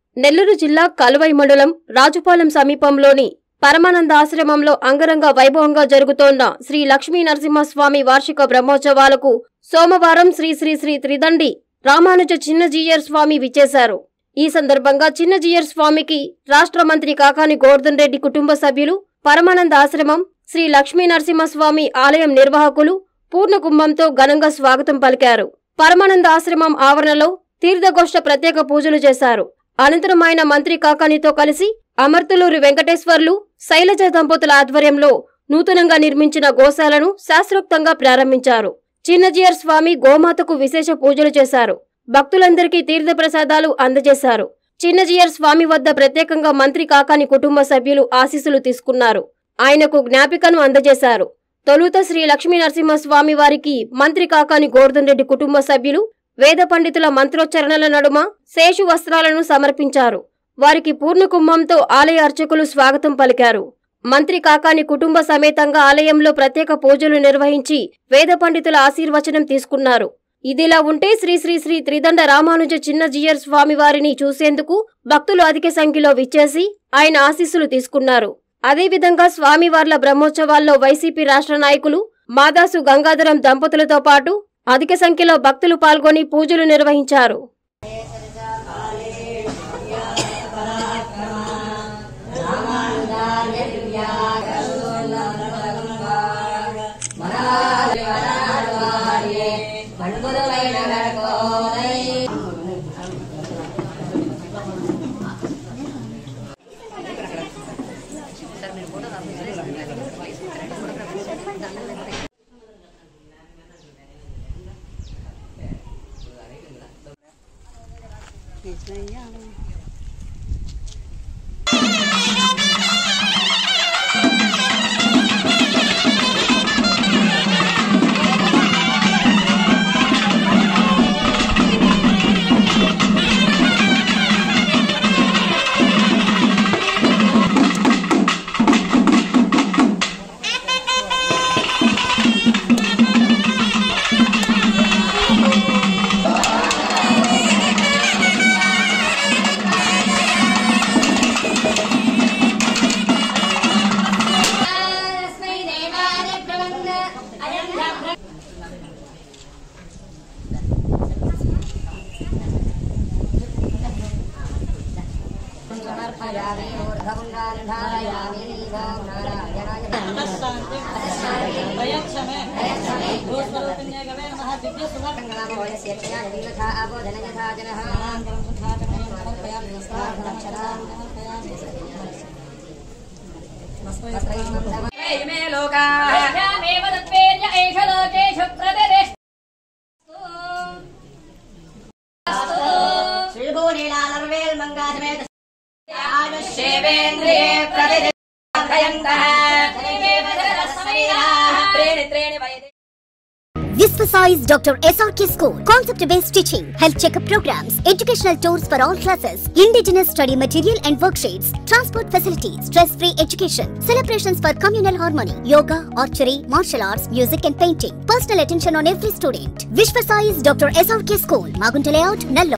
నెల్లూరు జిల్లా కలువై మండలం రాజుపాలెం సమీపంలోని పరమానంద ఆశ్రమంలో అంగరంగ వైభవంగా జరుగుతోన్న శ్రీ లక్ష్మీ నరసింహస్వామి వార్షిక బ్రహ్మోత్సవాలకు సోమవారం శ్రీ శ్రీ శ్రీ త్రిదండి రామానుజ చిన్నజీయర్ స్వామి విచ్చేశారు ఈ సందర్భంగా చిన్నజీయర్ స్వామికి రాష్ట్ర మంత్రి కాకాని గోవర్ధన్ రెడ్డి కుటుంబ సభ్యులు పరమానంద ఆశ్రమం శ్రీ లక్ష్మీ నరసింహస్వామి ఆలయం నిర్వాహకులు పూర్ణ కుంభంతో ఘనంగా స్వాగతం పలికారు పరమానంద ఆశ్రమం ఆవరణలో తీర్థగోష్ఠ ప్రత్యేక పూజలు చేశారు అనంతరం ఆయన మంత్రి కాకానితో కలిసి అమర్తులూరి వెంకటేశ్వర్లు శైలజ దంపతుల ఆధ్వర్యంలో నూతనంగా నిర్మించిన గోశాలను శాస్త్రోక్తంగా ప్రారంభించారు చిన్నజీయర్ స్వామి గోమాతకు విశేష పూజలు చేశారు భక్తులందరికీ తీర్థప్రసాదాలు అందజేశారు చిన్నజీయర్ స్వామి వద్ద ప్రత్యేకంగా మంత్రి కాకాని కుటుంబ సభ్యులు ఆశీస్సులు తీసుకున్నారు ఆయనకు జ్ఞాపికను అందజేశారు తొలుత శ్రీ లక్ష్మీ నరసింహస్వామి వారికి మంత్రి కాకాని గోవర్ధన్ రెడ్డి కుటుంబ సభ్యులు వేద పండితుల మంత్రోచ్చరణల నడుమ శేషు వస్త్రాలను సమర్పించారు వారికి పూర్ణ కుంభంతో ఆలయ అర్చకులు స్వాగతం పలికారు మంత్రి కాకాని కుటుంబ సమేతంగా ఆలయంలో ప్రత్యేక పూజలు నిర్వహించి వేద పండితుల ఆశీర్వచనం తీసుకున్నారు ఇదిలా ఉంటే శ్రీ శ్రీ శ్రీ త్రిదండ రామానుజ చిన్న జీయర్ స్వామి వారిని చూసేందుకు భక్తులు అధిక సంఖ్యలో విచ్చేసి ఆయన ఆశీస్సులు తీసుకున్నారు అదేవిధంగా స్వామివార్ల బ్రహ్మోత్సవాల్లో వైసీపీ రాష్ట్ర నాయకులు మాదాసు గంగాధరం దంపతులతో పాటు అధిక సంఖ్యలో భక్తులు పాల్గొని పూజలు నిర్వహించారు तस्मै देवाय प्रवन्द अयं ब्रह्म समर्पयामि ऊर्ध्वपुण्डानि धारयामि ॐ नारायणाय नमः यस्य ज्ञानविमथा अबोधनयथा जनः इमे लोकाः अभ्यामेव तत्पेर्य एष लोकेषु प्रतिष्ठितः। श्रीभूनीलालर्वेल् मङ्गाजमेत आयुष्येवेन्द्रिये प्रतिदिनन्तः तदेवेव जगदस्मैराः। त्रीणि त्रीणि वयदि Visvasize Dr. SRK School. Concept based teaching, health checkup programs, educational tours for all classes, indigenous study material and worksheets, transport facilities, stress free education, celebrations for communal harmony, yoga, archery, martial arts, music and painting. Personal attention on every student. Visvasize Dr. SRK School. Magunta Layout, Nallo.